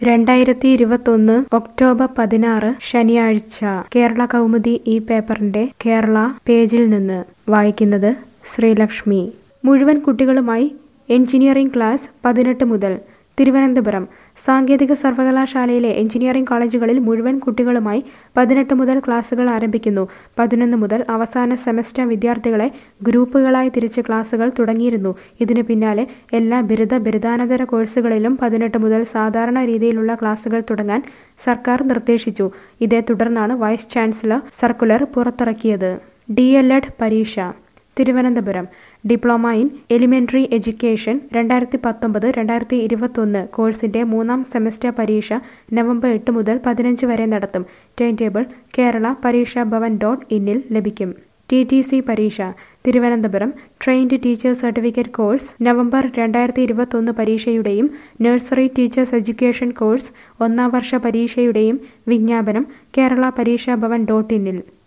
രണ്ടായിരത്തി ഇരുപത്തൊന്ന് ഒക്ടോബർ പതിനാറ് ശനിയാഴ്ച കേരള കൗമുദി ഈ പേപ്പറിന്റെ കേരള പേജിൽ നിന്ന് വായിക്കുന്നത് ശ്രീലക്ഷ്മി മുഴുവൻ കുട്ടികളുമായി എഞ്ചിനീയറിംഗ് ക്ലാസ് പതിനെട്ട് മുതൽ തിരുവനന്തപുരം സാങ്കേതിക സർവകലാശാലയിലെ എഞ്ചിനീയറിംഗ് കോളേജുകളിൽ മുഴുവൻ കുട്ടികളുമായി പതിനെട്ട് മുതൽ ക്ലാസുകൾ ആരംഭിക്കുന്നു പതിനൊന്ന് മുതൽ അവസാന സെമസ്റ്റർ വിദ്യാർത്ഥികളെ ഗ്രൂപ്പുകളായി തിരിച്ച് ക്ലാസുകൾ തുടങ്ങിയിരുന്നു ഇതിനു പിന്നാലെ എല്ലാ ബിരുദ ബിരുദാനന്തര കോഴ്സുകളിലും പതിനെട്ട് മുതൽ സാധാരണ രീതിയിലുള്ള ക്ലാസുകൾ തുടങ്ങാൻ സർക്കാർ നിർദ്ദേശിച്ചു ഇതേ തുടർന്നാണ് വൈസ് ചാൻസലർ സർക്കുലർ പുറത്തിറക്കിയത് ഡി എൽ എഡ് പരീക്ഷ Thiruvananthapuram diploma in elementary education രണ്ടായിരത്തി പത്തൊമ്പത് രണ്ടായിരത്തി ഇരുപത്തൊന്ന് കോഴ്സിന്റെ മൂന്നാം സെമസ്റ്റർ പരീക്ഷ നവംബർ എട്ട് മുതൽ പതിനഞ്ച് വരെ നടത്തും ടൈം ടേബിൾ കേരള പരീക്ഷാ ഭവൻ ഡോട്ട് ഇന്നിൽ ലഭിക്കും ടി ടി സി പരീക്ഷ Thiruvananthapuram trained teacher certificate course November രണ്ടായിരത്തി ഇരുപത്തൊന്ന് പരീക്ഷയുടെയും നഴ്സറി ടീച്ചേഴ്സ് എഡ്യൂക്കേഷൻ കോഴ്സ് ഒന്നാം വർഷ പരീക്ഷയുടെയും വിജ്ഞാപനം കേരള പരീക്ഷാ ഭവൻ ഡോട്ട് ഇന്നിൽ